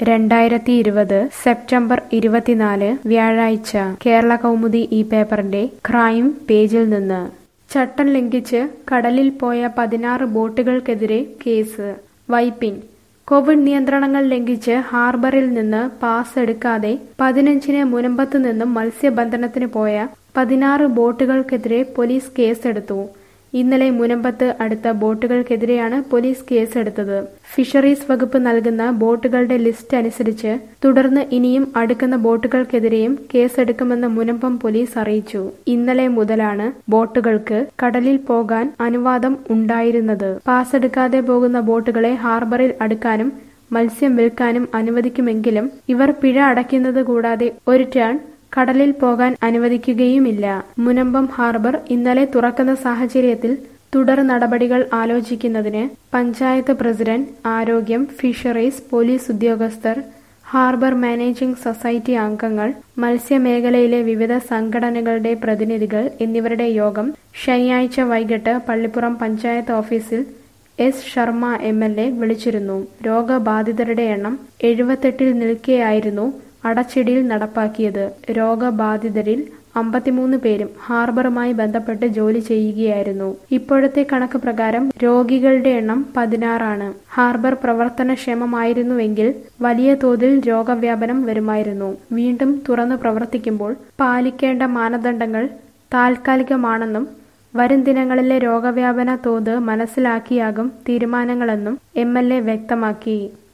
രണ്ടായിരത്തി ഇരുപത് സെപ്റ്റംബർ ഇരുപത്തിനാല് വ്യാഴാഴ്ച കേരള കൗമുദി ഈ പേപ്പറിന്റെ ക്രൈം പേജിൽ നിന്ന് ചട്ടം ലംഘിച്ച് കടലിൽ പോയ പതിനാറ് ബോട്ടുകൾക്കെതിരെ കേസ് വൈപ്പിൻ കോവിഡ് നിയന്ത്രണങ്ങൾ ലംഘിച്ച് ഹാർബറിൽ നിന്ന് പാസ് എടുക്കാതെ പതിനഞ്ചിന് മുനമ്പത്ത് നിന്നും മത്സ്യബന്ധനത്തിന് പോയ പതിനാറ് ബോട്ടുകൾക്കെതിരെ പോലീസ് കേസെടുത്തു ഇന്നലെ മുനമ്പത്ത് അടുത്ത ബോട്ടുകൾക്കെതിരെയാണ് പോലീസ് കേസെടുത്തത് ഫിഷറീസ് വകുപ്പ് നൽകുന്ന ബോട്ടുകളുടെ ലിസ്റ്റ് അനുസരിച്ച് തുടർന്ന് ഇനിയും അടുക്കുന്ന ബോട്ടുകൾക്കെതിരെയും കേസെടുക്കുമെന്ന് മുനമ്പം പോലീസ് അറിയിച്ചു ഇന്നലെ മുതലാണ് ബോട്ടുകൾക്ക് കടലിൽ പോകാൻ അനുവാദം ഉണ്ടായിരുന്നത് പാസ് എടുക്കാതെ പോകുന്ന ബോട്ടുകളെ ഹാർബറിൽ അടുക്കാനും മത്സ്യം വിൽക്കാനും അനുവദിക്കുമെങ്കിലും ഇവർ പിഴ അടയ്ക്കുന്നത് കൂടാതെ ഒരു ടൺ കടലിൽ പോകാൻ അനുവദിക്കുകയുമില്ല മുനമ്പം ഹാർബർ ഇന്നലെ തുറക്കുന്ന സാഹചര്യത്തിൽ തുടർ നടപടികൾ ആലോചിക്കുന്നതിന് പഞ്ചായത്ത് പ്രസിഡന്റ് ആരോഗ്യം ഫിഷറീസ് പോലീസ് ഉദ്യോഗസ്ഥർ ഹാർബർ മാനേജിംഗ് സൊസൈറ്റി അംഗങ്ങൾ മത്സ്യമേഖലയിലെ വിവിധ സംഘടനകളുടെ പ്രതിനിധികൾ എന്നിവരുടെ യോഗം ശനിയാഴ്ച വൈകിട്ട് പള്ളിപ്പുറം പഞ്ചായത്ത് ഓഫീസിൽ S Sharma M L A വിളിച്ചിരുന്നു രോഗബാധിതരുടെ എണ്ണം എഴുപത്തെട്ടിൽ നിൽക്കെയായിരുന്നു അടച്ചിടിയിൽ നടപ്പാക്കിയത് രോഗബാധിതരിൽ അമ്പത്തിമൂന്ന് പേരും ഹാർബറുമായി ബന്ധപ്പെട്ട് ജോലി ചെയ്യുകയായിരുന്നു ഇപ്പോഴത്തെ കണക്ക് പ്രകാരം രോഗികളുടെ എണ്ണം പതിനാറാണ് ഹാർബർ പ്രവർത്തനക്ഷമമായിരുന്നുവെങ്കിൽ വലിയ തോതിൽ രോഗവ്യാപനം വരുമായിരുന്നു വീണ്ടും തുറന്നു പ്രവർത്തിക്കുമ്പോൾ പാലിക്കേണ്ട മാനദണ്ഡങ്ങൾ താൽക്കാലികമാണെന്നും വരും ദിനങ്ങളിലെ രോഗവ്യാപന തോത് മനസ്സിലാക്കിയാകും തീരുമാനങ്ങളെന്നും എം വ്യക്തമാക്കി